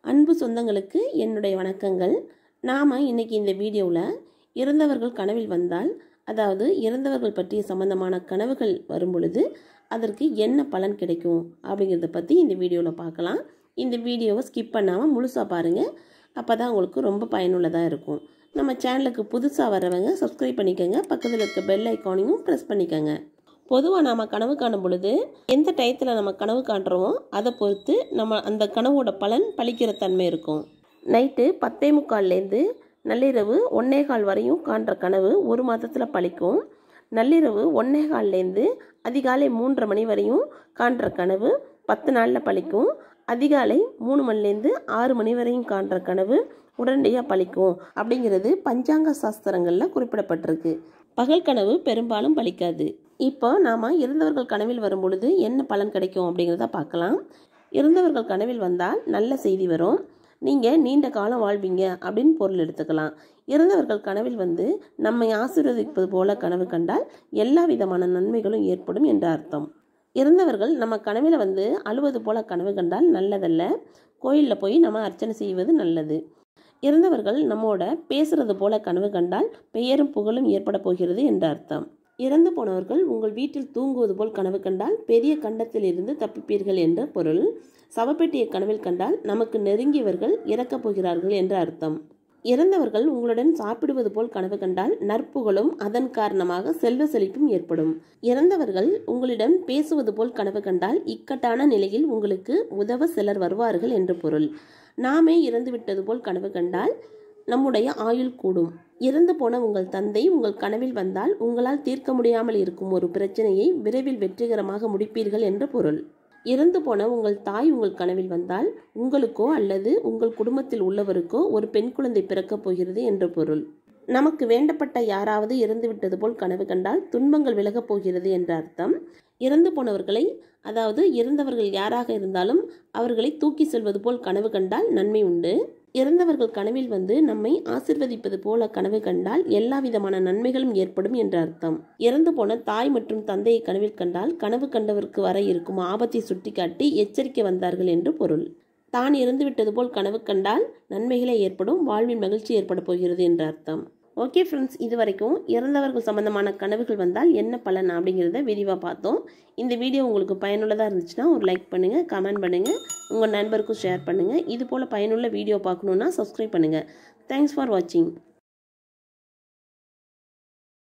அன்பு சொந்தங்களுக்கு என்னுடைய வணக்கங்கள் நாம் இன்னைக்கு இந்த வீடியோவில் இறந்தவர்கள் கனவில் வந்தால் அதாவது இறந்தவர்கள் பற்றிய சம்பந்தமான கனவுகள் வரும் பொழுது அதற்கு என்ன பலன் கிடைக்கும் அப்படிங்கிறத பற்றி இந்த வீடியோவில் பார்க்கலாம் இந்த வீடியோவை ஸ்கிப் பண்ணாமல் முழுசாக பாருங்கள் அப்போ தான் உங்களுக்கு ரொம்ப பயனுள்ளதாக இருக்கும் நம்ம சேனலுக்கு புதுசாக வரவங்க சப்ஸ்கிரைப் பண்ணிக்கோங்க பக்கத்தில் இருக்க பெல் ஐக்கானையும் ப்ரெஸ் பண்ணிக்கோங்க பொதுவாக நாம் கனவு காணும் பொழுது எந்த டயத்தில் நம்ம கனவு காண்றோமோ அதை பொறுத்து நம்ம அந்த கனவோட பலன் பழிக்கிற தன்மை இருக்கும் நைட்டு பத்தே முக்கால்லேருந்து நள்ளிரவு ஒன்னே கால் வரையும் காண்ற கனவு ஒரு மாதத்தில் பழிக்கும் நள்ளிரவு ஒன்னே கால்லேருந்து அதிகாலை மூன்றரை மணி வரையும் காண்ற கனவு பத்து நாளில் பழிக்கும் அதிகாலை மூணு மணிலேருந்து ஆறு மணி வரையும் காண்ற கனவு உடனடியாக பழிக்கும் அப்படிங்கிறது பஞ்சாங்க சாஸ்திரங்களில் குறிப்பிடப்பட்டிருக்கு பகல் கனவு பெரும்பாலும் பலிக்காது இப்போ நாம் இறந்தவர்கள் கனவில் வரும் பொழுது என்ன பலன் கிடைக்கும் அப்படிங்கிறத பார்க்கலாம் இறந்தவர்கள் கனவில் வந்தால் நல்ல செய்தி வரும் நீங்கள் நீண்ட காலம் வாழ்வீங்க அப்படின்னு பொருள் எடுத்துக்கலாம் இறந்தவர்கள் கனவில் வந்து நம்மை ஆசீர்வதிப்பது போல கனவு கண்டால் எல்லா விதமான நன்மைகளும் ஏற்படும் என்ற அர்த்தம் இறந்தவர்கள் நம்ம கனவில் வந்து அழுவது போல கனவு கண்டால் நல்லதல்ல கோயிலில் போய் நம்ம அர்ச்சனை செய்வது நல்லது இறந்தவர்கள் நம்மோட பேசுறது போல கனவு கண்டால் பெயரும் புகழும் ஏற்பட போகிறது என்ற அர்த்தம் இறந்து போனவர்கள் உங்கள் வீட்டில் தூங்குவது போல் கனவு கண்டால் பெரிய கண்டத்தில் இருந்து தப்பிப்பீர்கள் என்ற பொருள் சவப்பெட்டியை கனவில் கண்டால் நமக்கு நெருங்கியவர்கள் இறக்கப் போகிறார்கள் என்ற அர்த்தம் இறந்தவர்கள் உங்களுடன் சாப்பிடுவது போல் கனவு கண்டால் நற்புகழும் அதன் காரணமாக செல்வ செழிப்பும் ஏற்படும் இறந்தவர்கள் உங்களிடம் பேசுவது போல் கனவு கண்டால் இக்கட்டான நிலையில் உங்களுக்கு உதவ சிலர் வருவார்கள் என்று பொருள் நாமே இறந்துவிட்டது போல் கனவு கண்டால் நம்முடைய ஆயுள் கூடும் இறந்து போன உங்கள் தந்தை உங்கள் கனவில் வந்தால் உங்களால் தீர்க்க முடியாமல் இருக்கும் ஒரு பிரச்சனையை விரைவில் வெற்றிகரமாக முடிப்பீர்கள் என்ற பொருள் இறந்து போன உங்கள் தாய் உங்கள் கனவில் வந்தால் உங்களுக்கோ அல்லது உங்கள் குடும்பத்தில் உள்ளவருக்கோ ஒரு பெண் குழந்தை பிறக்கப் போகிறது என்ற பொருள் நமக்கு வேண்டப்பட்ட யாராவது இறந்துவிட்டது போல் கனவு கண்டால் துன்பங்கள் விலகப் போகிறது என்ற அர்த்தம் இறந்து போனவர்களை அதாவது இறந்தவர்கள் யாராக இருந்தாலும் அவர்களை தூக்கி செல்வது போல் கனவு கண்டால் நன்மை உண்டு இறந்தவர்கள் கனவில் வந்து நம்மை ஆசிர்வதிப்பது போல கனவு கண்டால் எல்லா விதமான நன்மைகளும் ஏற்படும் என்ற அர்த்தம் இறந்து போன தாய் மற்றும் தந்தையை கனவில் கண்டால் கனவு கண்டவருக்கு வர இருக்கும் ஆபத்தை சுட்டிக்காட்டி எச்சரிக்கை வந்தார்கள் என்று பொருள் தான் இறந்துவிட்டது போல் கனவு கண்டால் நன்மைகளே ஏற்படும் வாழ்வின் மகிழ்ச்சி ஏற்பட போகிறது என்ற அர்த்தம் ஓகே ஃப்ரெண்ட்ஸ் இது வரைக்கும் இறந்தவர்கள் சம்பந்தமான கனவுகள் வந்தால் என்ன பலன் அப்படிங்கிறத விரிவாக பார்த்தோம் இந்த வீடியோ உங்களுக்கு பயனுள்ளதாக இருந்துச்சுன்னா ஒரு லைக் பண்ணுங்கள் கமெண்ட் பண்ணுங்கள் உங்கள் நண்பருக்கும் ஷேர் பண்ணுங்கள் இது போல் பயனுள்ள வீடியோ பார்க்கணுன்னா சப்ஸ்கிரைப் பண்ணுங்கள் தேங்க்ஸ் ஃபார் வாட்சிங்